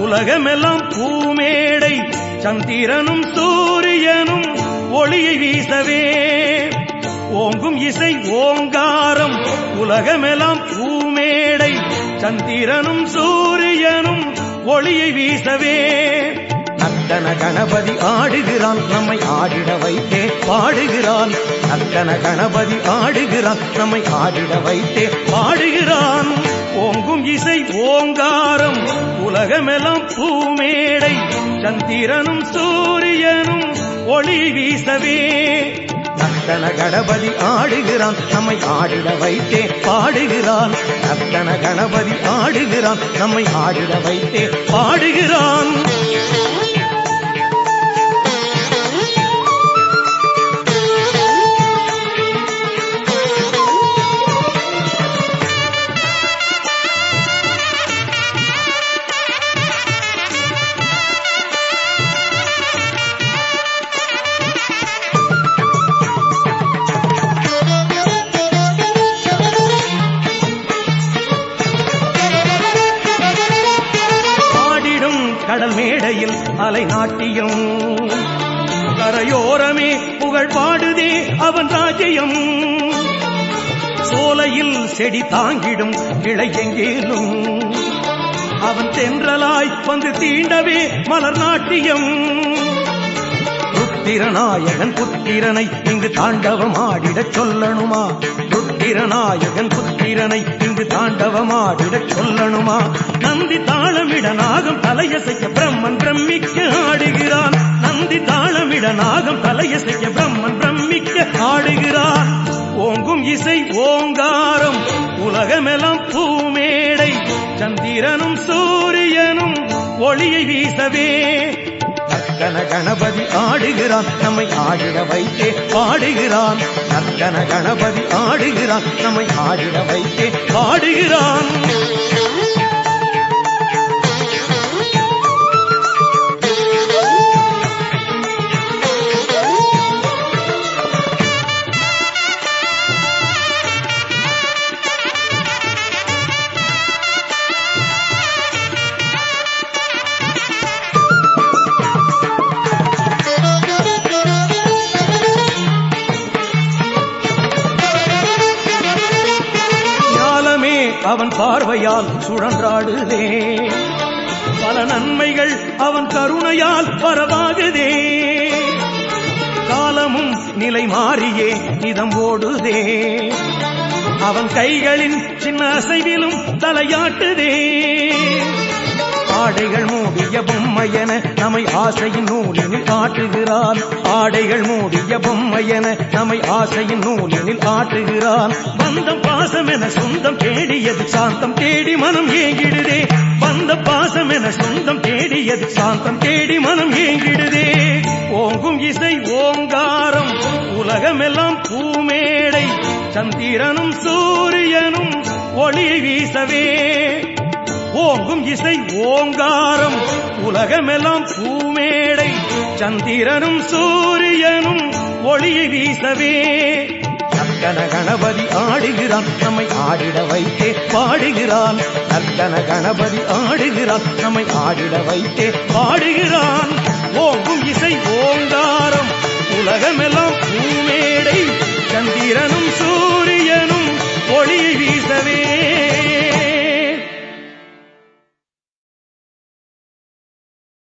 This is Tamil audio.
உலகமெல்லாம் பூமேடை சந்திரனும் சூரியனும் ஒளியை வீசவே ஓங்கும் இசை ஓங்காரம் உலகமெல்லாம் பூமேடை சந்திரனும் சூரியனும் ஒளியை வீசவே நத்தன கணபதி ஆடுகிறான் நம்மை ஆடிட வைத்தே பாடுகிறான் நத்தன கணபதி ஆடுகிறான் நம்மை ஆடிட வைத்தே பாடுகிறான் ஓங்கும் இசை ஓங்காரம் உலகமெல்லாம் பூமேடை சந்திரனும் சூரியனும் ஒளி வீசவே நத்தன கணபதி ஆடுகிறான் நம்மை ஆடிட வைத்தே பாடுகிறான் நத்தன கணபதி ஆடுகிறான் நம்மை ஆடிட வைத்தே பாடுகிறான் ஆடிடும் கடல் மேடையில் அலை நாட்டியம் கரையோரமே புகழ் பாடுதே அவன் ராஜ்யம் சோலையில் செடி தாங்கிடும் கிளை எங்கேனும் அவன் தென்றலாய் வந்து தீண்டவே மலர் நாட்டியம் ருத்திரநாயகன் புத்திரனை இங்கு தாண்டவம் ஆடிடச் சொல்லணுமா ருத்திரநாயகன் புத்திரனை இங்கு தாண்டவம் ஆடிடச் சொல்லணுமா நந்தி தாளமிட நாகம் தலையசைக்க பிரம்மன் பிரமிக்க ஆடுகிறான் நந்தி தாளமிட நாகம் தலையசைக்க பிரம்மன் பிரமிக்க ஆடுகிறான் ஓங்கும் இசை ஓங்காரம் உலகமெல்லாம் பூமேடை சந்திரனும் சூரியனும் ஒளியை வீசவே நர்த்தன கணபதி ஆடுகிறான் நம்மை ஆடிட வைத்தே பாடுகிறான் நர்த்தன கணபதி ஆடுகிறான் நம்மை ஆடிட வைத்தே பாடுகிறான் ஞாலமே அவன் பார்வையால் சுழன்றாடுதே பல நன்மைகள் அவன் கருணையால் பரவாகுதே காலமும் நிலை மாறியே நிதம் ஓடுதே அவன் கைகளின் சின்ன அசைவிலும் தலையாட்டுதே ஆடைகள் மூடிய பொம்மையென நம்மை ஆசையின் நூலினில் ஆட்டுகிறான் ஆடைகள் மூடிய பொம்மையென நம்மை ஆசையின் நூலினில் ஆட்டுகிறான் வந்த பாசம் என சொந்தம் தேடியது சாந்தம் தேடி மனம் ஏங்கிடுதே வந்த பாசம் என சொந்தம் தேடியது சாந்தம் தேடி மனம் ஏங்கிடுதே ஓங்கும் இசை ஓங்காரம் உலகமெல்லாம் பூமேடை சந்திரனும் சூரியனும் ஒளி வீசவே ஓங்கும் இசை ஓங்காரம் உலகமெல்லாம் பூமேடை சந்திரனும் சூரியனும் ஒளியை வீசவே நர்த்தன கணபதி ஆடுகிறான் நம்மை ஆடிட வைத்தே பாடுகிறான் நர்த்தன கணபதி ஆடுகிறான் நம்மை ஆடிட வைத்தே பாடுகிறான் ஓங்கும் இசை ஓங்காரம் உலகமெல்லாம் பூமேடை சந்திரனும் சூரிய